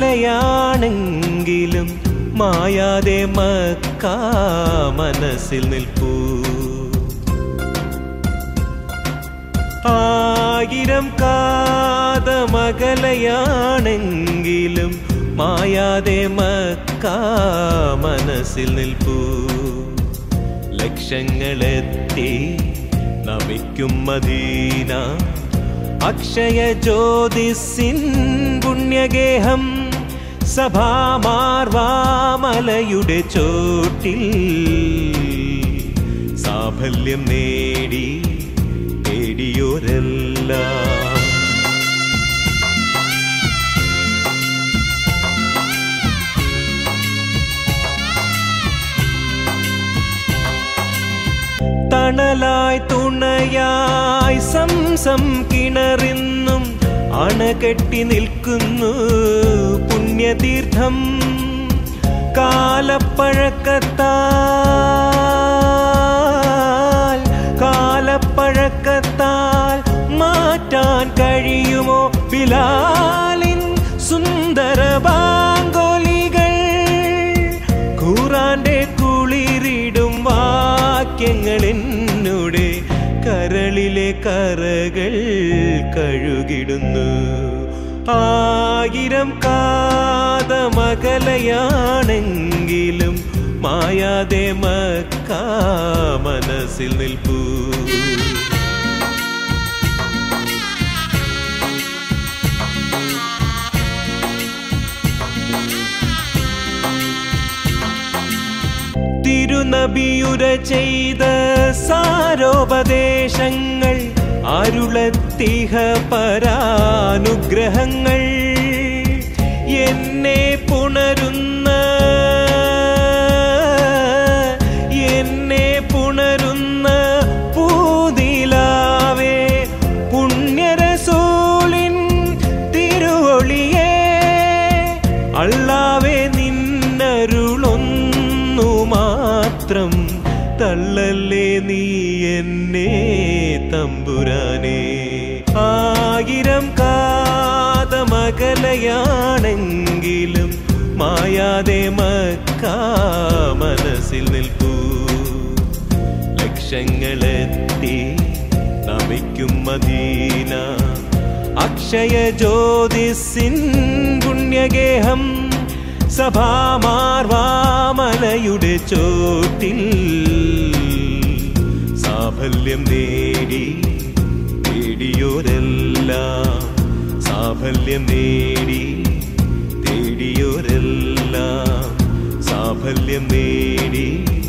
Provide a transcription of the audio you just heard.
അകലയാണെങ്കിലും മായാതെ മക്ക മനസ്സിൽ നിൽപ്പൂ ആയിരം കാതമകലയാണെങ്കിലും മായാതെ മക്ക മനസ്സിൽ നിൽപ്പൂ ലക്ഷങ്ങളെത്തി നമിക്കും മദീന അക്ഷയ ജ്യോതിസിൻ പുണ്യഗേഹം സഭാമാർവാമലയുടെ ചോട്ടിൽ സാഫല്യം നേടി നേടിയോരെല്ലാം തണലായി തുണയായി സംസം കിണറിന്നും അണകെട്ടി നിൽക്കുന്നു പുണ്യതീർത്ഥം കാലപ്പഴക്കത്താൽ കാലപ്പഴക്കത്താൽ മാറ്റാൻ കഴിയുമോ ബിലാലിൻ സുന്ദര ബാങ്കോലികൾ ഖുറാന്റെ കുളിരിടും വാക്യങ്ങൾ എന്നോടെ കരളിലെ കറകൾ കഴുകിടുന്നു ആയിരം കാതമകലയാണെങ്കിലും മായാതെ മക്ക മനസ്സിൽ നിൽപ്പൂ തിരുനബിയുര ചെയ്ത സാരോപദേശങ്ങൾ അരുളത്തിഹ പരാനുഗ്രഹങ്ങൾ എന്നെ പുണരുന്ന എന്നെ പുണരുന്ന പൂതിലാവേ പുണ്യരസൂലിൻ തിരുവൊളിയേ അള്ളാവേ നിന്നരുളൊന്നു മാത്രം തള്ളല്ലേ നീ എന്നെ തമ്പുരാനെ ആയിരം കാതമകലയാണെങ്കിലും മായാതെ മക്ക മനസ്സിൽ നിൽപ്പൂ ലക്ഷങ്ങളെത്തി നമിക്കും മദീന അക്ഷയ ജ്യോതിസിൻ പുണ്യഗേഹം സഭാമാർവാമലയുടെ ചോട്ടിൽ സാഫല്യം നേടി തേടിയോരെല്ലാം സാഫല്യം നേടി തേടിയോരെല്ലാം സാഫല്യം നേടി